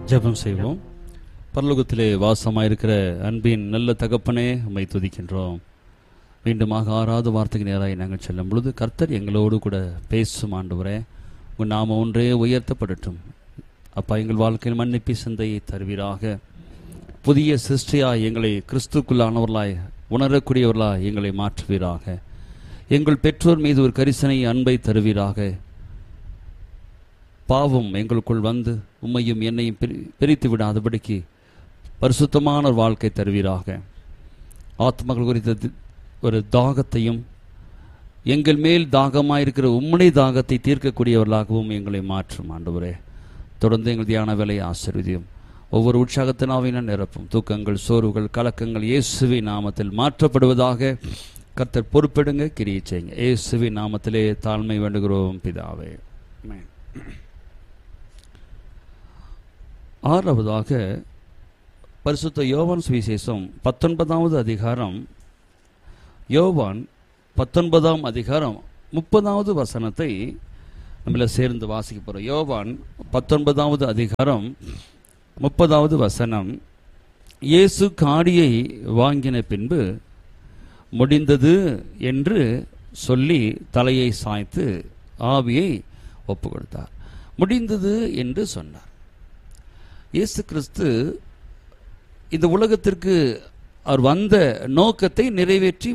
ஜெபம் செய்வோம் பரலோகத்திலே வாசமாயிருக்கிற அன்பின் நல்ல தகப்பனே உம்மை துதிக்கின்றோம் மீண்டுமாக ஆறாவது வார்த்தைக்கு நேராக நாங்கள் செல்லும் பொழுது கர்த்தர் எங்களோடு கூட பேசும் ஆண்டவரே உன் நாம ஒன்றே உயர்த்தப்படட்டும் அப்பா எங்கள் வாழ்க்கையில் மன்னிப்பி சிந்தையை தருவீராக புதிய சிருஷ்டியாய் எங்களை கிறிஸ்துக்குள்ளானவர்களாய் உணரக்கூடியவர்களாய் எங்களை மாற்றுவீராக எங்கள் பெற்றோர் மீது ஒரு கரிசனை அன்பை தருவீராக பாவம் எங்களுக்குள் வந்து உம்மையும் என்னையும் பிரி- பிரித்து விடாதபடிக்கு பரிசுத்தமான ஒரு வாழ்க்கை தருவீராக ஆத்மகள் குறித்த தி- ஒரு தாகத்தையும் எங்கள் மேல் தாகமாயிருக்கிற உம்முடைய தாகத்தை தீர்க்கக்கூடியவர்களாகவும் எங்களை மாற்றும் ஆண்டவரே தொடர்ந்து எங்கள் தியான வேலையை ஆசீர்வதியும் ஒவ்வொரு உற்சாகத்தினாவின நிரப்பும் தூக்கங்கள் சோர்வுகள் கலக்கங்கள் இயேசுவின் நாமத்தில் மாற்றப்படுவதாக கர்த்தர் பொறுப்பெடுங்க கிரியை செய்யுங்க இயேசுவின் நாமத்திலே தாழ்மை வேண்டுகிறோம் பிதாவே ஆமென். ஆறாவதாக பரிசுத்த யோவான் சுவிசேஷம் பத்தொன்பதாவது அதிகாரம் யோவான் பத்தொன்பதாம் அதிகாரம் முப்பதாவது வசனத்தை நம்மள சேர்ந்து வாசிக்க போறோம் யோவான் பத்தொன்பதாவது அதிகாரம் முப்பதாவது வசனம் இயேசு காடியை வாங்கின பின்பு முடிந்தது என்று சொல்லி தலையை சாய்த்து ஆவியை ஒப்பு கொடுத்தார் முடிந்தது என்று சொன்னார் இயேசு கிறிஸ்து இந்த உலகத்திற்கு அவர் வந்த நோக்கத்தை நிறைவேற்றி